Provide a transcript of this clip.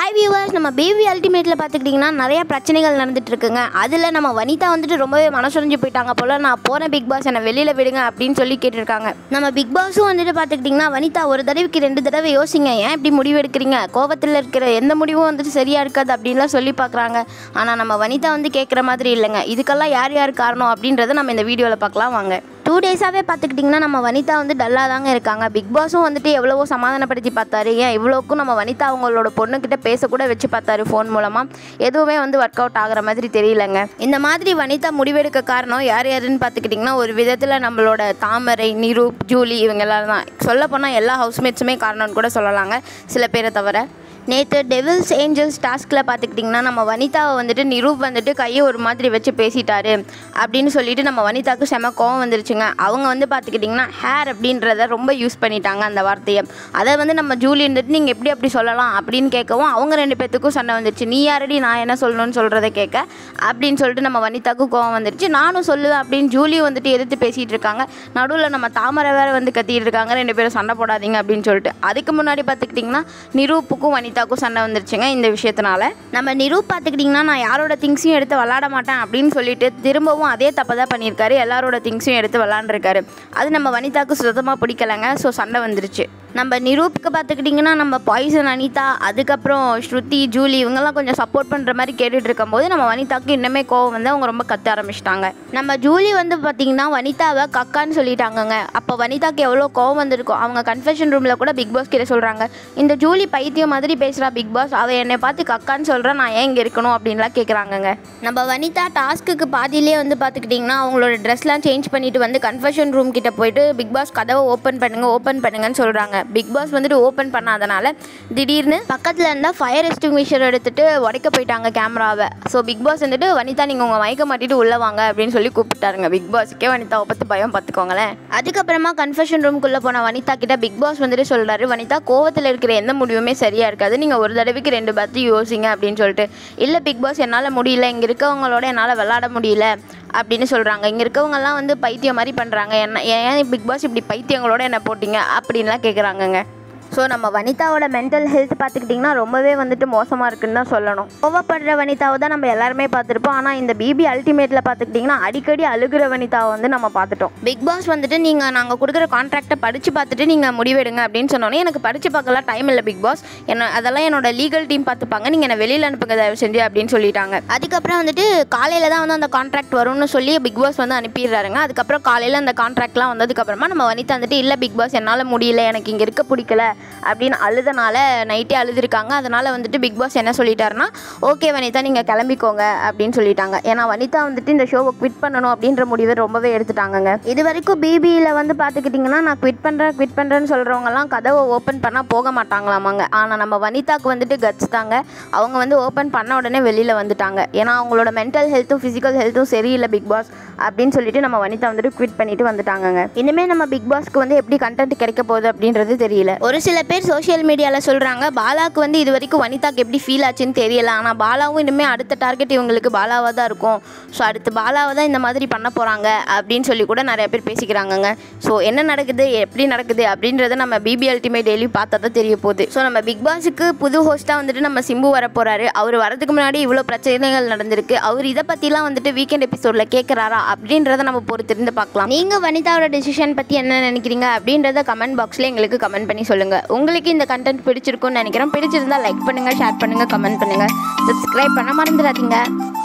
hi viewers நம்ம baby அல்டிமேட்டில் பார்த்துக்கிட்டிங்கன்னா நிறைய பிரச்சனைகள் நடந்துட்டு இருக்குங்க அதில் நம்ம வனிதா வந்துட்டு ரொம்பவே மனசுடைஞ்சு போயிட்டாங்க போல் நான் போகிறேன் பிக் பாஸ் என்னை வெளியில் விடுங்க அப்படின்னு சொல்லி கேட்டிருக்காங்க நம்ம பிக் பாஸும் வந்துட்டு பார்த்துக்கிட்டிங்கன்னா வனிதா ஒரு தடவைக்கு ரெண்டு தடவை யோசிங்க ஏன் இப்படி முடிவு எடுக்கிறீங்க கோவத்தில் இருக்கிற எந்த முடிவும் வந்துட்டு சரியாக இருக்காது அப்படின்லாம் சொல்லி பார்க்குறாங்க ஆனால் நம்ம வனிதா வந்து கேட்குற மாதிரி இல்லைங்க இதுக்கெல்லாம் யார் யார் காரணம் அப்படின்றத நம்ம இந்த வீடியோவில் பார்க்கலாம் வாங்க டூ டேஸாகவே பார்த்துக்கிட்டிங்கன்னா நம்ம வனிதா வந்து டல்லாக தாங்க இருக்காங்க பிக் பாஸும் வந்துட்டு எவ்வளவோ சமாதானப்படுத்தி பார்த்தாரு ஏன் இவ்வளோக்கும் நம்ம வனிதா அவங்களோட பொண்ணுக்கிட்ட பேசக்கூட வச்சு பார்த்தாரு ஃபோன் மூலமாக எதுவுமே வந்து ஒர்க் அவுட் ஆகிற மாதிரி தெரியலங்க இந்த மாதிரி வனிதா முடிவெடுக்க காரணம் யார் யாருன்னு பார்த்துக்கிட்டிங்கன்னா ஒரு விதத்தில் நம்மளோட தாமரை நிரூப் ஜூலி இவங்க எல்லாரும் தான் சொல்ல போனால் எல்லா ஹவுஸ்மேட்ஸுமே காரணம்னு கூட சொல்லலாங்க சில பேரை தவிர நேற்று டெவில்ஸ் ஏஞ்சல்ஸ் டாஸ்கில் பார்த்துக்கிட்டிங்கன்னா நம்ம வனிதாவை வந்துட்டு நிரூப் வந்துட்டு கையை ஒரு மாதிரி வச்சு பேசிட்டாரு அப்படின்னு சொல்லிட்டு நம்ம வனிதாவுக்கு செம கோவம் வந்துருச்சுங்க அவங்க வந்து பார்த்துக்கிட்டிங்கன்னா ஹேர் அப்படின்றத ரொம்ப யூஸ் பண்ணிட்டாங்க அந்த வார்த்தையை அதை வந்து நம்ம ஜூலி இருந்துட்டு நீங்கள் எப்படி அப்படி சொல்லலாம் அப்படின்னு கேட்கவும் அவங்க ரெண்டு பேர்த்துக்கும் சண்டை வந்துருச்சு நீ யாரடி நான் என்ன சொல்லணும்னு சொல்கிறத கேட்க அப்படின்னு சொல்லிட்டு நம்ம வனிதாவுக்கு கோவம் வந்துருச்சு நானும் சொல்லுவேன் அப்படின்னு ஜூலி வந்துட்டு எதிர்த்து பேசிகிட்டு இருக்காங்க நடுவில் நம்ம தாமரை வேற வந்து கத்திட்டு இருக்காங்க ரெண்டு பேரும் சண்டை போடாதீங்க அப்படின்னு சொல்லிட்டு அதுக்கு முன்னாடி பார்த்துக்கிட்டிங்கன்னா நிரூப்புக்கும் வனிதாவுக்கும் சண்டை வந்துருச்சுங்க இந்த விஷயத்தினால நம்ம நிரூப் பார்த்துக்கிட்டிங்கன்னா நான் யாரோட திங்ஸையும் எடுத்து விளாட மாட்டேன் அப்படின்னு சொல்லிட்டு திரும்பவும் அதே தப்பை தான் பண்ணியிருக்காரு எல்லாரோட திங்ஸையும் எடுத்து விளாண்டுருக்காரு அது நம்ம வனிதாவுக்கு சுத்தமாக பிடிக்கலைங்க ஸோ சண்டை வந்துருச்சு நம்ம நிரூப்புக்கு பார்த்துக்கிட்டிங்கன்னா நம்ம பாய்சன் அனிதா அதுக்கப்புறம் ஸ்ருதி ஜூலி இவங்கெல்லாம் கொஞ்சம் சப்போர்ட் பண்ணுற மாதிரி கேட்டுட்டு இருக்கும்போது நம்ம வனிதாவுக்கு இன்னுமே கோவம் வந்து அவங்க ரொம்ப கத்த ஆரம்பிச்சிட்டாங்க நம்ம ஜூலி வந்து பார்த்திங்கன்னா வனிதாவை கக்கான்னு சொல்லிட்டாங்கங்க அப்போ வனிதாக்கு எவ்வளோ கோவம் வந்திருக்கும் அவங்க கன்ஃபெஷன் ரூமில் கூட பிக் பாஸ் கிட்ட சொல்கிறாங்க இந்த ஜூலி பைத்தியம் மாதிரி பேசுகிறா பிக் பாஸ் அவள் என்னை பார்த்து கக்கான்னு சொல்கிறா நான் ஏன் இங்கே இருக்கணும் அப்படின்லாம் கேட்குறாங்கங்க நம்ம வனிதா டாஸ்க்குக்கு பாதியிலே வந்து பார்த்துக்கிட்டிங்கன்னா அவங்களோட ட்ரெஸ்லாம் சேஞ்ச் பண்ணிட்டு வந்து கன்ஃபெஷன் ரூம் கிட்ட போயிட்டு பிக் பாஸ் கதவை ஓப்பன் பண்ணுங்க ஓப்பன் பண்ணுங்கன்னு சொல்கிறாங்க பிக் பாஸ் வந்துட்டு ஓப்பன் பண்ணாதனால திடீர்னு பக்கத்தில் இருந்தால் ஃபயர் எஸ்டிங்விஷர் எடுத்துட்டு உடைக்க போயிட்டாங்க கேமராவை ஸோ பிக் பாஸ் வந்துட்டு வனிதா நீங்கள் உங்கள் மயக்க மாட்டிட்டு உள்ளே வாங்க அப்படின்னு சொல்லி கூப்பிட்டாருங்க பிக் பாஸுக்கே வனிதாவை பற்றி பயம் பார்த்துக்கோங்களேன் அதுக்கப்புறமா கன்ஃபெஷன் ரூம்குள்ளே போன வனிதா கிட்ட பிக் பாஸ் வந்துட்டு சொல்கிறாரு வனிதா கோவத்தில் இருக்கிற எந்த முடிவுமே சரியாக இருக்காது நீங்கள் ஒரு தடவைக்கு ரெண்டு பற்றி யோசிங்க அப்படின்னு சொல்லிட்டு இல்லை பிக் பாஸ் என்னால் முடியல இங்கே இருக்கவங்களோட என்னால் விளாட முடியல அப்படின்னு சொல்கிறாங்க இங்கே இருக்கவங்கெல்லாம் வந்து பைத்தியம் மாதிரி பண்ணுறாங்க என்ன ஏன் பிக் பாஸ் இப்படி பைத்தியங்களோட என்ன போட்டிங்க அப்படின்லாம் கேட்குறாங்கங்க ஸோ நம்ம வனிதாவோட மென்டல் ஹெல்த் பார்த்துக்கிட்டிங்கன்னா ரொம்பவே வந்துட்டு மோசமாக இருக்குன்னு தான் சொல்லணும் கோவப்படுற வனிதாவை தான் நம்ம எல்லாருமே பார்த்துருப்போம் ஆனால் இந்த பிபி அல்டிமேட்டில் பார்த்துக்கிட்டிங்கன்னா அடிக்கடி அழுகிற வனிதாவை வந்து நம்ம பார்த்துட்டோம் பிக் பாஸ் வந்துட்டு நீங்கள் நாங்கள் கொடுக்குற கான்ட்ராக்டை படித்து பார்த்துட்டு நீங்கள் முடிவெடுங்க அப்படின்னு சொன்னோன்னே எனக்கு படித்து பார்க்கலாம் டைம் இல்லை பிக் பாஸ் என்ன அதெல்லாம் என்னோட லீகல் டீம் பார்த்துப்பாங்க நீங்கள் என்னை வெளியில் அனுப்புங்க தயவு செஞ்சு அப்படின்னு சொல்லிட்டாங்க அதுக்கப்புறம் வந்துட்டு காலையில் தான் வந்து அந்த கான்ட்ராக்ட் வரும்னு சொல்லி பிக் பாஸ் வந்து அனுப்பிடுறாருங்க அதுக்கப்புறம் காலையில் அந்த கான்ட்ராக்ட்லாம் வந்ததுக்கப்புறமா நம்ம வனிதா வந்துட்டு இல்லை பிக் பாஸ் என்னால் முடியல எனக்கு இங்கே இருக்க பிடிக்கல அப்படின்னு அழுதனால நைட்டே அழுதுருக்காங்க அதனால் வந்துட்டு பிக் பாஸ் என்ன சொல்லிட்டாருன்னா ஓகே வனிதா நீங்கள் கிளம்பிக்கோங்க அப்படின்னு சொல்லிட்டாங்க ஏன்னா வனிதா வந்துட்டு இந்த ஷோவை குவிட் பண்ணணும் அப்படின்ற முடிவை ரொம்பவே எடுத்துட்டாங்கங்க இது வரைக்கும் பிபியில் வந்து பார்த்துக்கிட்டிங்கன்னா நான் குவிட் பண்ணுறேன் குவிட் பண்ணுறேன்னு சொல்கிறவங்கலாம் கதவை ஓப்பன் பண்ணால் போக மாட்டாங்களாமாங்க ஆனால் நம்ம வனிதாக்கு வந்துட்டு கட்ஸ் தாங்க அவங்க வந்து ஓப்பன் பண்ண உடனே வெளியில் வந்துட்டாங்க ஏன்னா அவங்களோட மென்டல் ஹெல்த்தும் ஃபிசிக்கல் ஹெல்த்தும் சரியில்லை பிக் பாஸ் அப்படின்னு சொல்லிட்டு நம்ம வனிதா வந்துட்டு குவிட் பண்ணிட்டு வந்துட்டாங்கங்க இனிமேல் நம்ம பிக் பாஸ்க்கு வந்து எப்படி கண்டென்ட் கிடைக்க போகுது அப்படின்றது தெரியல ஒரு சில பேர் சோஷியல் மீடியாவில் சொல்கிறாங்க பாலாக்கு வந்து இது வரைக்கும் வனிதாக்கு எப்படி ஃபீல் ஆச்சுன்னு தெரியல ஆனால் பாலாவும் இனிமேல் அடுத்த டார்கெட் இவங்களுக்கு பாலாவாக தான் இருக்கும் ஸோ அடுத்து பாலாவை தான் இந்த மாதிரி பண்ண போகிறாங்க அப்படின்னு சொல்லி கூட நிறைய பேர் பேசிக்கிறாங்கங்க ஸோ என்ன நடக்குது எப்படி நடக்குது அப்படின்றத நம்ம பிபி அல்டிமேட் டெய்லி பார்த்தா தான் தெரிய போகுது ஸோ நம்ம பிக் பாஸுக்கு புது ஹோஸ்ட்டாக வந்துட்டு நம்ம சிம்பு வர போகிறாரு அவர் வரதுக்கு முன்னாடி இவ்வளோ பிரச்சனைகள் நடந்திருக்கு அவர் இதை பற்றிலாம் வந்துட்டு வீக்கெண்ட் எபிசோடில் கேட்குறாரா அப்படின்றத நம்ம பொறுத்திருந்து பார்க்கலாம் நீங்கள் வனிதாவோட டெசிஷன் பற்றி என்ன நினைக்கிறீங்க அப்படின்றத கமெண்ட் பாக்ஸில் எங்களுக்கு கமெண்ட் பண்ணி சொல்லுங்கள் உங்களுக்கு இந்த கண்டென்ட் பிடிச்சிருக்கும்னு நினைக்கிறேன் பிடிச்சிருந்தா லைக் பண்ணுங்கள் ஷேர் பண்ணுங்கள் கமெண்ட் பண்ணுங்கள் சப்ஸ்கிரைப் பண்ண மறந்துடாதீங்க